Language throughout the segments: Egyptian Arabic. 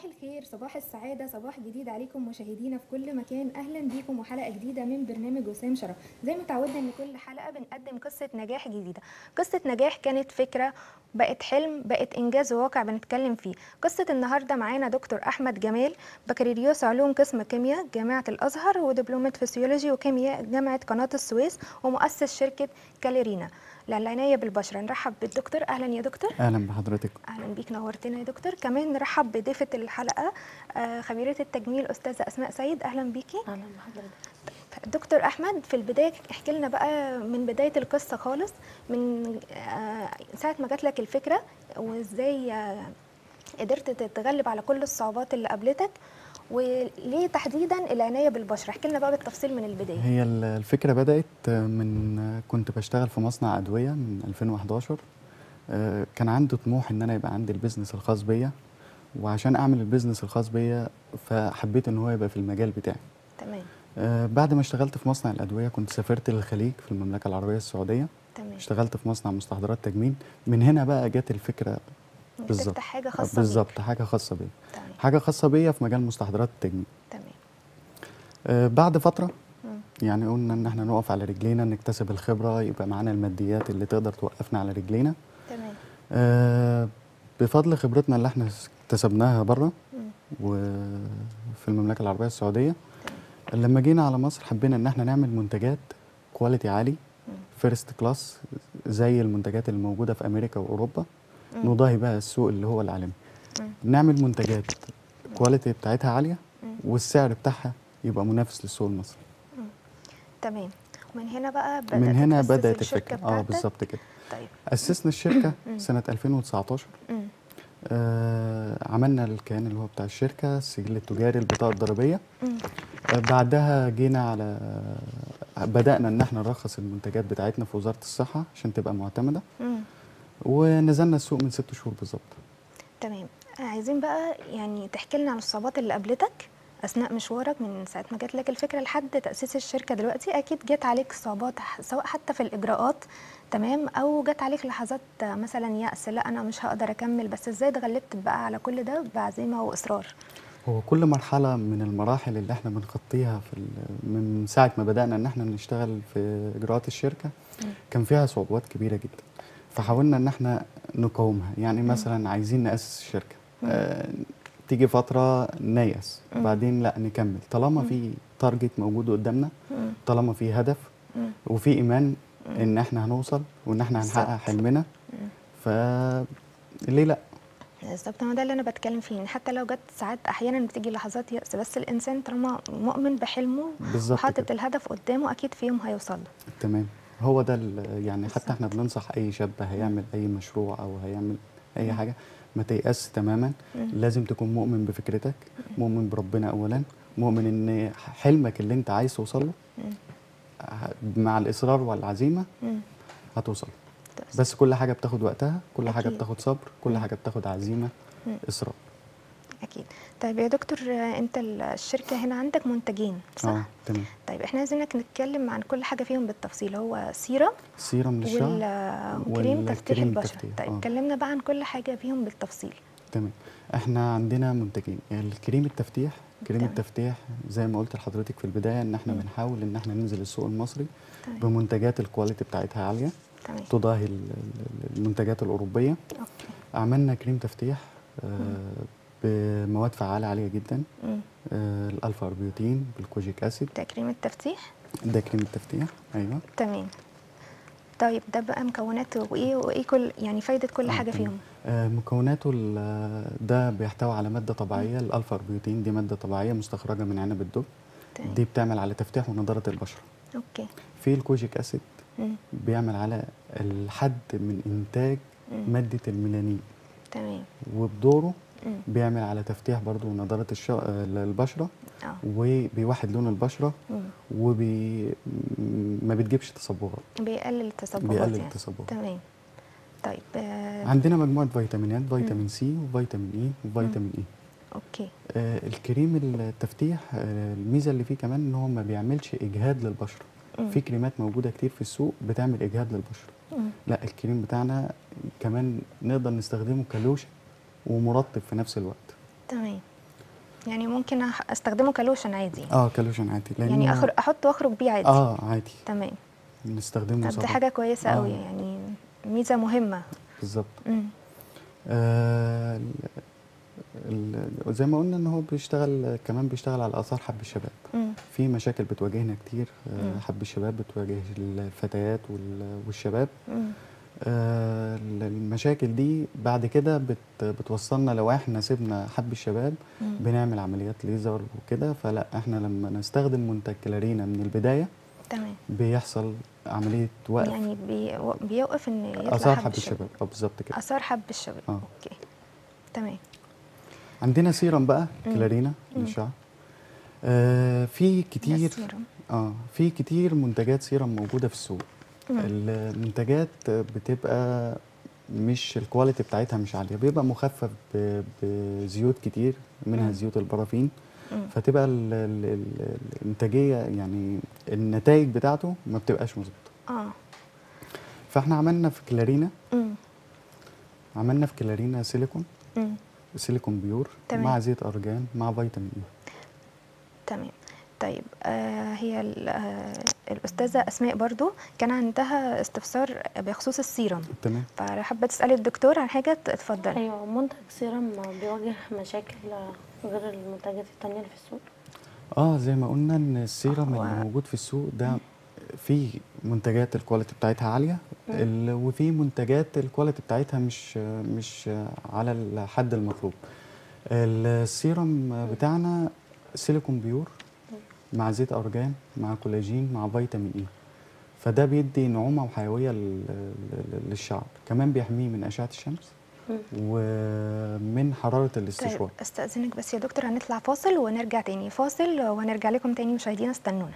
صباح الخير صباح السعادة صباح جديد عليكم مشاهدينا في كل مكان أهلا بيكم وحلقة جديدة من برنامج وسام شرف زي ما تعودنا إن كل حلقة بنقدم قصة نجاح جديدة قصة نجاح كانت فكرة بقت حلم بقت إنجاز وواقع بنتكلم فيه قصة النهاردة معانا دكتور أحمد جمال بكالوريوس علوم قسم كيمياء جامعة الأزهر ودبلومة فسيولوجي وكيمياء جامعة قناة السويس ومؤسس شركة كاليرينا للعناية بالبشرة نرحب بالدكتور أهلا يا دكتور اهلا بحضرتك اهلا بيك نورتنا يا دكتور كمان نرحب بضيفه الحلقه آه، خبيره التجميل استاذه اسماء سيد اهلا بيكي اهلا بحضرتك دكتور احمد في البدايه احكي لنا بقى من بدايه القصه خالص من آه، ساعه ما جات لك الفكره وازاي آه، قدرت تتغلب على كل الصعوبات اللي قابلتك وليه تحديدا العنايه بالبشره احكي لنا بقى بالتفصيل من البدايه هي ال- الفكره بدات من كنت بشتغل في مصنع ادويه من 2011 آه، كان عندي طموح ان انا يبقى عندي البيزنس الخاص بيا وعشان اعمل البيزنس الخاص بيا فحبيت ان هو يبقى في المجال بتاعي تمام آه، بعد ما اشتغلت في مصنع الادويه كنت سافرت للخليج في المملكه العربيه السعوديه تمام اشتغلت في مصنع مستحضرات تجميل من هنا بقى جت الفكره إنك بالظبط. تفتح حاجه خاصه بيك. بالظبط حاجه خاصه بيا تمام حاجه خاصه بيا في مجال مستحضرات التجميل تمام آه، بعد فتره مم. يعني قلنا ان احنا نقف على رجلينا نكتسب الخبره يبقى معانا الماديات اللي تقدر توقفنا على رجلينا تمام آه بفضل خبرتنا اللي احنا اكتسبناها بره مم. وفي المملكه العربيه السعوديه لما جينا على مصر حبينا ان احنا نعمل منتجات كواليتي عالي مم. فيرست كلاس زي المنتجات اللي موجوده في امريكا واوروبا مم. نضاهي بقى السوق اللي هو العالمي مم. نعمل منتجات كواليتي بتاعتها عاليه مم. والسعر بتاعها يبقى منافس للسوق المصري تمام ومن هنا بقى بدأت من هنا تأسس بدات الشركة الفكره اه بتاعتك؟ بالظبط كده طيب أسسنا الشركة مم. سنة 2019 مم. آه عملنا الكيان اللي هو بتاع الشركة السجل التجاري البطاقة الضريبية مم. آه بعدها جينا على بدأنا إن احنا نرخص المنتجات بتاعتنا في وزارة الصحة عشان تبقى معتمدة مم. ونزلنا السوق من ست شهور بالظبط تمام عايزين بقى يعني تحكي لنا عن الصعوبات اللي قابلتك اثناء مشوارك من ساعه ما جات لك الفكره لحد تاسيس الشركه دلوقتي اكيد جات عليك صعوبات ح- سواء حتى في الاجراءات تمام او جات عليك لحظات مثلا يأس لا انا مش هقدر اكمل بس ازاي اتغلبت بقى على كل ده بعزيمه واصرار هو كل مرحلة من المراحل اللي احنا بنخطيها في ال- من ساعة ما بدأنا إن احنا نشتغل في إجراءات الشركة مم. كان فيها صعوبات كبيرة جدا فحاولنا إن احنا نقاومها يعني مثلا عايزين نأسس الشركة مم. آه تيجي فترة نيأس مم. بعدين لا نكمل طالما مم. في تارجت موجود قدامنا مم. طالما في هدف مم. وفي إيمان مم. إن احنا هنوصل وإن احنا هنحقق بالظبط. حلمنا مم. فليه لا بالظبط ما ده اللي انا بتكلم فيه إن حتى لو جت ساعات احيانا بتيجي لحظات يأس بس الانسان طالما مؤمن بحلمه بالظبط وحاطط كده. الهدف قدامه اكيد في يوم هيوصل له تمام هو ده ال- يعني بالظبط. حتى احنا بننصح اي شاب هيعمل اي مشروع او هيعمل اي مم. حاجه ما تيأس تماما مم. لازم تكون مؤمن بفكرتك مؤمن بربنا اولا مؤمن ان حلمك اللي انت عايز توصل له مم. ه- مع الاصرار والعزيمه مم. هتوصل بس. بس كل حاجه بتاخد وقتها كل حاجه أكيد. بتاخد صبر كل مم. حاجه بتاخد عزيمه مم. اصرار اكيد طيب يا دكتور آه، انت ال- الشركه هنا عندك منتجين صح اه تمام طيب احنا عايزينك نتكلم عن كل حاجه فيهم بالتفصيل هو سيرم سيرم وال... للشعر وكريم تفتيح والكريم البشره التفتيح، طيب آه. كلمنا بقى عن كل حاجه فيهم بالتفصيل تمام احنا عندنا منتجين الكريم التفتيح كريم تمام. التفتيح زي ما قلت لحضرتك في البدايه ان احنا مم. بنحاول ان احنا ننزل السوق المصري تمام بمنتجات الكواليتي بتاعتها عاليه تمام تضاهي ال- ال- المنتجات الاوروبيه اوكي عملنا كريم تفتيح آه بمواد فعاله عاليه جدا مم. آه الالفا اربيوتين بالكوجيك اسيد ده كريم التفتيح ده كريم التفتيح ايوه تمام طيب ده بقى مكوناته وايه وايه كل يعني فايده كل آه، حاجه تمام. فيهم آه مكوناته ال- ده بيحتوي على ماده طبيعيه الالفا اربيوتين دي ماده طبيعيه مستخرجه من عنب الدب تمام دي بتعمل على تفتيح ونضاره البشره اوكي في الكوجيك اسيد مم. بيعمل على الحد من انتاج مم. ماده الميلانين تمام وبدوره مم. بيعمل على تفتيح برضو نضاره الش... البشره اه وبيوحد لون البشره مم. وبي م- ما بتجيبش تصبغات بيقلل التصبغات بيقلل يعني. التصبغات تمام طيب آه عندنا مجموعه فيتامينات فيتامين سي وفيتامين اي وفيتامين اي اوكي آه الكريم التفتيح آه الميزه اللي فيه كمان ان هو ما بيعملش اجهاد للبشره مم. في كريمات موجوده كتير في السوق بتعمل اجهاد للبشره مم. لا الكريم بتاعنا كمان نقدر نستخدمه كلوشن ومرطب في نفس الوقت تمام يعني ممكن أح- استخدمه كلوشن عادي اه كالوشن عادي لأنه يعني أخر احطه واخرج بيه عادي اه عادي تمام نستخدمه طب دي صباح. حاجه كويسه آه. قوي يعني ميزه مهمه بالظبط مم. آه ال- ال- زي ما قلنا ان هو بيشتغل كمان بيشتغل على اثار حب الشباب مم. في مشاكل بتواجهنا كتير آه، مم. حب الشباب بتواجه الفتيات وال- والشباب مم. آه، ال- المشاكل دي بعد كده بت بتوصلنا لو احنا سيبنا حب الشباب مم. بنعمل عمليات ليزر وكده فلا احنا لما نستخدم منتج كلارينا من البدايه تمام بيحصل عمليه وقف يعني بي... بيوقف ان يطلع اثار حب حب الشباب الشباب اه بالظبط كده اثار حب الشباب آه. اوكي تمام عندنا سيرم بقى مم. كلارينا مم. للشعر آه في ده كتير السيرم. اه في كتير منتجات سيرم موجوده في السوق مم. المنتجات بتبقى مش الكواليتي بتاعتها مش عاليه بيبقى مخفف ب- بزيوت كتير منها مم. زيوت البرافين مم. فتبقى ال- ال- ال- الانتاجيه يعني النتائج بتاعته ما بتبقاش مظبوطه اه فاحنا عملنا في كلارينا مم. عملنا في كلارينا سيليكون مم. سيليكون بيور تمام. مع زيت ارجان مع فيتامين اي تمام طيب آه هي ال- آه الأستاذة أسماء برضو كان عندها استفسار بخصوص السيرم تمام فحابة تسألي الدكتور عن حاجة اتفضل ايوه منتج سيرم بيواجه مشاكل غير المنتجات التانية اللي في السوق اه زي ما قلنا ان السيرم هو- اللي موجود في السوق ده في منتجات الكواليتي بتاعتها عاليه ال- وفي منتجات الكواليتي بتاعتها مش مش على الحد المطلوب السيرم بتاعنا سيليكون بيور مع زيت ارجان مع كولاجين مع فيتامين اي فده بيدي نعومه وحيويه لل- لل- للشعر كمان بيحميه من اشعه الشمس مم. ومن حراره طيب الاستشوار استأذنك بس يا دكتور هنطلع فاصل ونرجع تاني فاصل وهنرجع لكم تاني مشاهدينا استنونا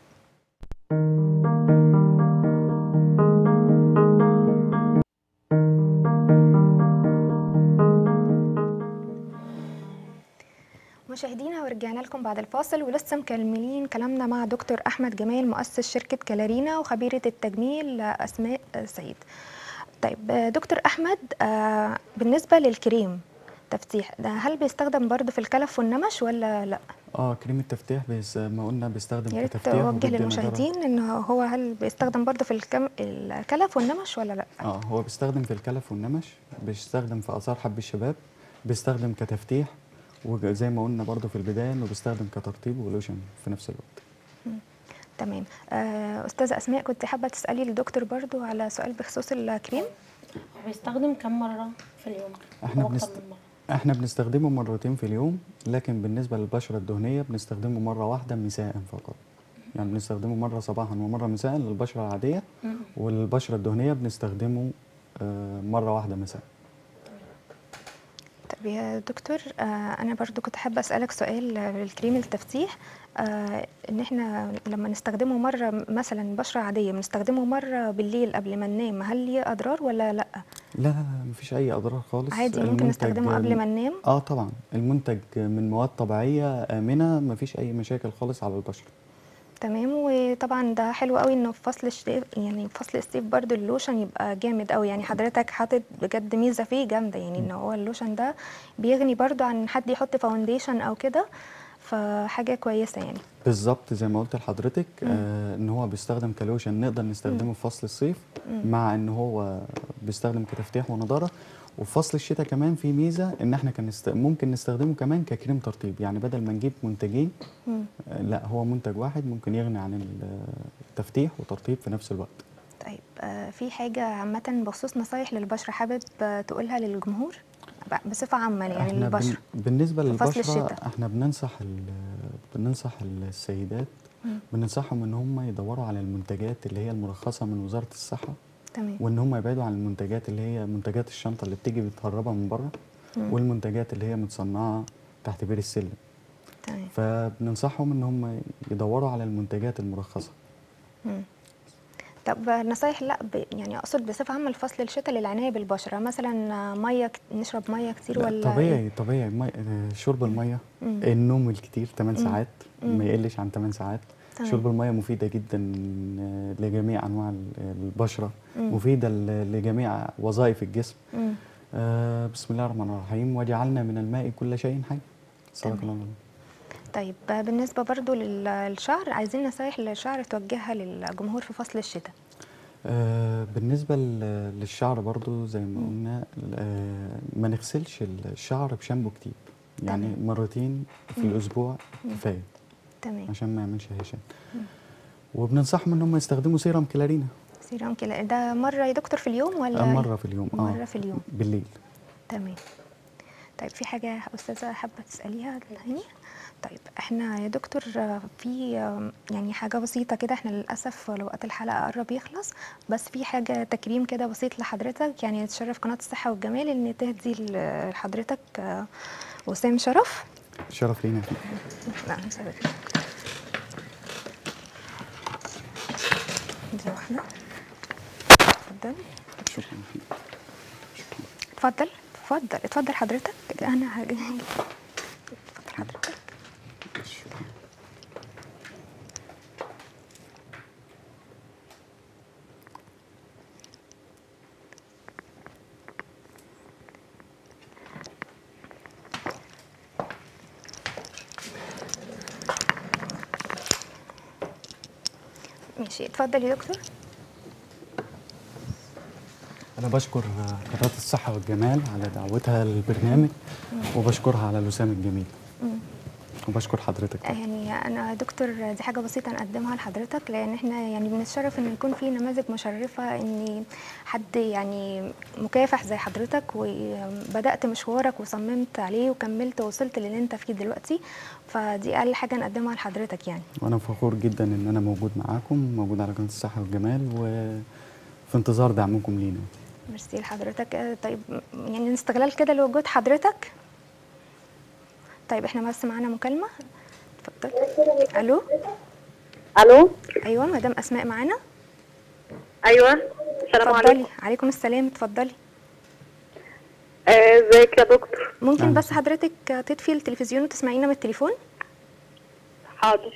مشاهدينا ورجعنا لكم بعد الفاصل ولسه مكملين كلامنا مع دكتور احمد جمال مؤسس شركه كلارينا وخبيره التجميل اسماء سيد طيب آه، دكتور احمد آه، بالنسبه للكريم تفتيح ده هل بيستخدم برضه في الكلف والنمش ولا لا اه كريم التفتيح بس ما قلنا بيستخدم يا ريت كتفتيح توجه وبيدي نضارة. للمشاهدين ان هو هل بيستخدم برضه في الكم... الكلف والنمش ولا لا اه هو بيستخدم في الكلف والنمش بيستخدم في اثار حب الشباب بيستخدم كتفتيح وزي ما قلنا برضو في البدايه انه بيستخدم كترطيب ولوشن في نفس الوقت تمام آه، استاذه اسماء كنت حابه تسالي الدكتور برضه على سؤال بخصوص الكريم هو بيستخدم كم مرة في اليوم احنا أو أكتر بنست... من مرة احنا بنستخدمه مرتين في اليوم لكن بالنسبه للبشره الدهنيه بنستخدمه مره واحده مساء فقط يعني بنستخدمه مره صباحا ومره مساء للبشره العاديه مم. والبشره الدهنيه بنستخدمه آه، مره واحده مساء طب يا دكتور آه، انا برضو كنت حابه اسالك سؤال آه، بالكريم التفتيح آه، ان احنا لما نستخدمه مره مثلا بشره عاديه بنستخدمه مره بالليل قبل ما ننام هل ليه اضرار ولا لا لا لا لا مفيش اي اضرار خالص عادي ممكن المنتج- نستخدمه قبل ما ننام اه طبعا المنتج من مواد طبيعيه امنه مفيش اي مشاكل خالص على البشره تمام وطبعا ده حلو قوي انه في فصل الشتاء يعني في فصل الصيف برضو اللوشن يبقى جامد قوي يعني حضرتك حاطط بجد ميزه فيه جامده يعني ان هو اللوشن ده بيغني برضو عن حد يحط فاونديشن او كده فحاجه كويسه يعني بالظبط زي ما قلت لحضرتك آه ان هو بيستخدم كلوشن نقدر نستخدمه في فصل الصيف مع ان هو بيستخدم كتفتيح ونضاره وفي فصل الشتاء كمان في ميزه ان احنا كان نست... ممكن نستخدمه كمان ككريم ترطيب يعني بدل ما نجيب منتجين مم. آه لا هو منتج واحد ممكن يغني عن التفتيح وترطيب في نفس الوقت طيب آه، في حاجة عامة بخصوص نصايح للبشرة حابب آه، تقولها للجمهور ب- بصفة عامة يعني احنا بن... للبشرة بالنسبه في فصل للبشره الشتاء. احنا بننصح ال... بننصح السيدات مم. بننصحهم ان هم يدوروا على المنتجات اللي هي المرخصه من وزاره الصحه تمام وان هم يبعدوا عن المنتجات اللي هي منتجات الشنطه اللي بتيجي متهربه من بره مم. والمنتجات اللي هي متصنعه تحت بير السلم تمام فبننصحهم ان هم يدوروا على المنتجات المرخصه مم. طب آه، نصايح لا ب... يعني اقصد بصفة عامة لفصل الشتاء للعناية بالبشرة مثلا آه، مية ك... نشرب مية كتير لا، ولا طبيعي طبيعي مي... آه، شرب الميه مم. النوم الكتير 8 مم. ساعات مم. ما يقلش عن 8 ساعات تمام. شرب الميه مفيده جدا آه، لجميع انواع ال- البشره مم. مفيده ل- لجميع وظائف الجسم مم. آه بسم الله الرحمن الرحيم وجعلنا من الماء كل شيء حي صدق تمام. الله العظيم طيب آه، بالنسبه برضو لل- للشعر عايزين نصايح للشعر توجهها للجمهور في فصل الشتاء آه بالنسبة لل- للشعر برضو زي ما قلنا آه ما نغسلش الشعر بشامبو كتير يعني تمام. مرتين في الأسبوع كفاية تمام عشان ما يعملش هشام وبننصحهم ان هم يستخدموا سيرم كلارينا سيرام كده ده مره يا دكتور في اليوم ولا آه مرة في اليوم مرة في اليوم. بالليل تمام طيب في حاجة أستاذة حابة تسأليها تاني؟ طيب احنا يا دكتور آه، في آه، يعني حاجة بسيطة كده احنا للأسف لو وقت الحلقة قرب يخلص بس في حاجة تكريم كده بسيط لحضرتك يعني تشرف قناة الصحة والجمال ان تهدي ل- لحضرتك آه، وسام شرف شرف لينا فيك لا هنسيبك دي واحدة اتفضل شكرا اتفضل اتفضل اتفضل حضرتك انا هاجي اتفضل حضرتك ماشي اتفضل يا دكتور انا بشكر آه، قناة الصحة والجمال على دعوتها للبرنامج وبشكرها على الوسام الجميل وبشكر حضرتك يعني انا دكتور دي حاجه بسيطه نقدمها لحضرتك لان احنا يعني بنتشرف ان يكون في نماذج مشرفه ان حد يعني مكافح زي حضرتك وبدات مشوارك وصممت عليه وكملت ووصلت للي انت فيه دلوقتي فدي اقل حاجه نقدمها لحضرتك يعني وانا فخور جدا ان انا موجود معاكم موجود على قناة الصحة والجمال وفي انتظار دعمكم لينا ميرسي لحضرتك آه، طيب يعني استغلال كده لوجود حضرتك طيب احنا بس معانا مكالمه اتفضل الو الو ايوه مدام اسماء معانا ايوه السلام اتفضلي عليكم عليكم السلام اتفضلي آه، ازيك يا دكتور ممكن أهلا بس حضرتك تطفي التلفزيون وتسمعينا من التليفون حاضر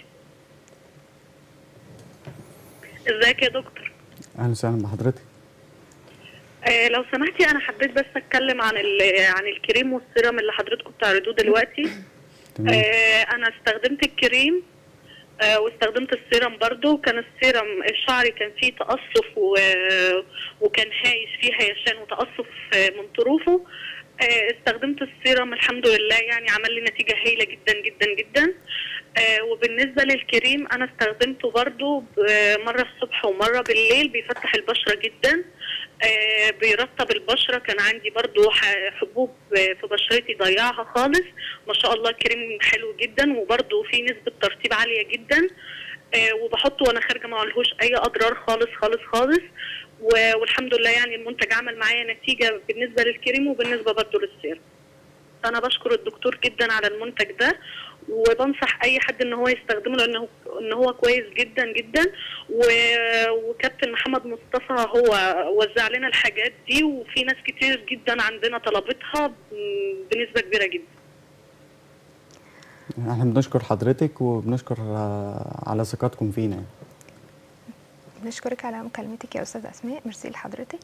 ازيك يا دكتور اهلا وسهلا بحضرتك آه لو سمحتي انا حبيت بس اتكلم عن ال- عن الكريم والسيرم اللي حضرتكم بتعرضوه دلوقتي تمام آه انا استخدمت الكريم آه واستخدمت السيرم برضو كان السيرم الشعري كان فيه تقصف و... وكان هايش فيه هيشان وتقصف آه، من طروفه آه استخدمت السيرم الحمد لله يعني عمل لي نتيجة هايلة جدا جدا جدا آه وبالنسبة للكريم أنا استخدمته برضو ب- مرة الصبح ومرة بالليل بيفتح البشرة جدا آه بيرطب البشرة كان عندي برضو ح- حبوب آه، في بشرتي ضيعها خالص ما شاء الله الكريم حلو جدا وبرضو في نسبة ترطيب عالية جدا آه وبحطه وانا خارجه ما عليهوش اي اضرار خالص خالص خالص و- والحمد لله يعني المنتج عمل معايا نتيجه بالنسبه للكريم وبالنسبه برضه للسيرم انا بشكر الدكتور جدا على المنتج ده وبنصح اي حد ان هو يستخدمه لانه ان هو كويس جدا جدا و- وكابتن محمد مصطفى هو وزع لنا الحاجات دي وفي ناس كتير جدا عندنا طلبتها ب- بنسبه كبيره جدا احنا بنشكر حضرتك وبنشكر آه، على ثقتكم فينا يعني. نشكرك على مكالمتك يا استاذه اسماء ميرسي لحضرتك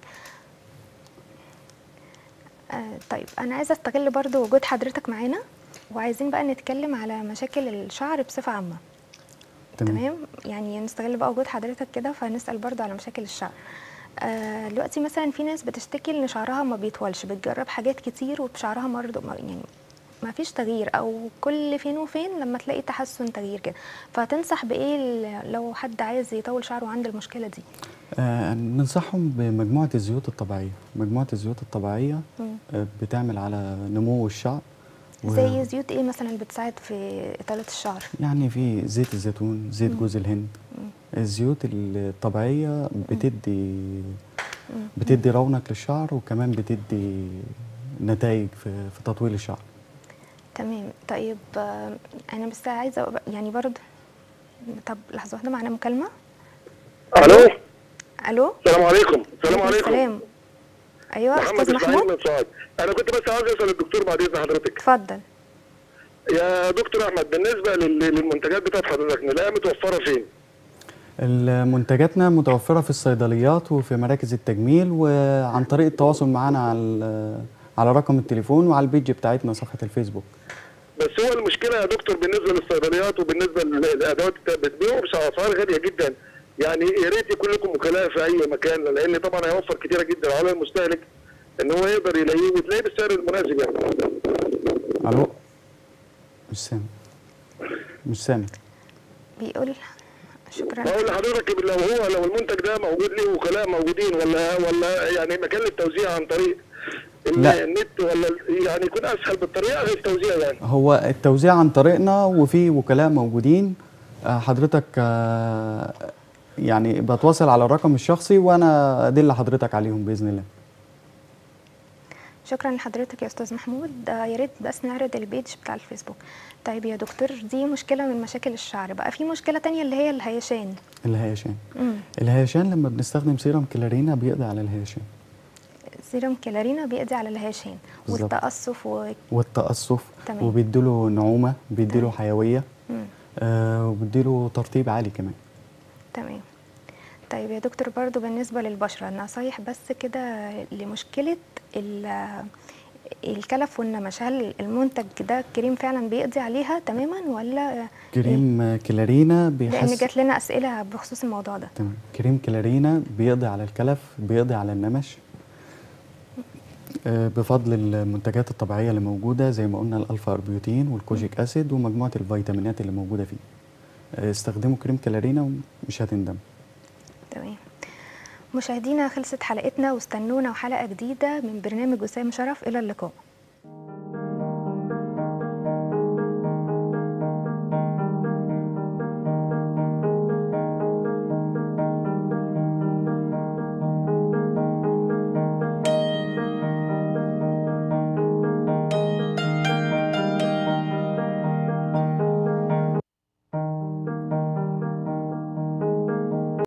آه طيب انا عايزه استغل برضو وجود حضرتك معانا وعايزين بقى نتكلم على مشاكل الشعر بصفه عامه تمام يعني نستغل بقى وجود حضرتك كده فنسال برضو على مشاكل الشعر آه، دلوقتي مثلا في ناس بتشتكي ان شعرها ما بيطولش بتجرب حاجات كتير وشعرها برضه ما- يعني ما فيش تغيير او كل فين وفين لما تلاقي تحسن تغيير كده فتنصح بايه ل- لو حد عايز يطول شعره وعنده المشكله دي آه ننصحهم بمجموعة الزيوت الطبيعية مجموعة الزيوت الطبيعية مم. آه بتعمل على نمو الشعر و- زي زيوت ايه مثلا اللي بتساعد في اطاله الشعر يعني في زيت الزيتون زيت جوز الهند الزيوت الطبيعية بتدي بتدي رونق للشعر وكمان بتدي نتائج في, في تطويل الشعر تمام طيب آه، انا بس عايزه أبقى- يعني برضه طب لحظه واحده معانا مكالمه الو الو السلام عليكم السلام عليكم السلام ايوه محمد استاذ اسماعيل محمود من سعاد انا كنت بس عاوز اسال الدكتور بعد اذن حضرتك اتفضل يا دكتور احمد بالنسبه لل- للمنتجات بتاعت حضرتك نلاقيها متوفره فين؟ منتجاتنا متوفرة في الصيدليات وفي مراكز التجميل وعن طريق التواصل معنا على على رقم التليفون وعلى البيج بتاعتنا صفحة الفيسبوك بس هو المشكله عندنا يا دكتور بالنسبه للصيدليات وبالنسبه للادوات بتبيعوا باسعار غاليه جدا يعني يا ريت يكون لكم وكلاء في اي مكان لان طبعا هيوفر كتيره جدا على المستهلك ان هو يقدر يلاقيه وتلاقيه بالسعر المناسب يعني الو مش سامع مش سامع بيقول شكرا بقول لحضرتك لو هو لو المنتج ده موجود ليه وكلاء موجودين ولا ولا يعني مكان للتوزيع عن طريق ال- لا. النت ولا ال- يعني يكون اسهل بالطريقه غير التوزيع يعني هو التوزيع عن طريقنا وفي وكلاء موجودين آه، حضرتك آه، يعني بتواصل على الرقم الشخصي وانا ادل حضرتك عليهم باذن الله شكرا لحضرتك يا استاذ محمود آه، يا ريت بس نعرض البيج بتاع الفيسبوك طيب يا دكتور دي مشكله من مشاكل الشعر بقى في مشكله تانية اللي هي الهيشان الهيشان امم الهيشان لما بنستخدم سيرم كلارينا بيقضي على الهيشان سيرم كلارينا بيقضي على الهيشان بالظبط. والتقصف و... والتقصف تمام. وبيديله نعومه بيديله تمام. حيويه مم. آه وبيديله ترطيب عالي كمان تمام طيب يا دكتور برضو بالنسبة للبشرة نصايح بس كده لمشكلة ال- الكلف والنمش هل المنتج ده كريم فعلا بيقضي عليها تماما ولا كريم آه، كلارينا لان بيحس جات لنا اسئله بخصوص الموضوع ده تمام كريم كلارينا بيقضي على الكلف بيقضي على النمش آه، بفضل المنتجات الطبيعيه اللي موجوده زي ما قلنا الالفا اربيوتين والكوجيك اسيد ومجموعه الفيتامينات اللي موجوده فيه آه، استخدموا كريم كلارينا ومش هتندم تمام مشاهدينا خلصت حلقتنا واستنونا وحلقه جديده من برنامج وسام شرف الى اللقاء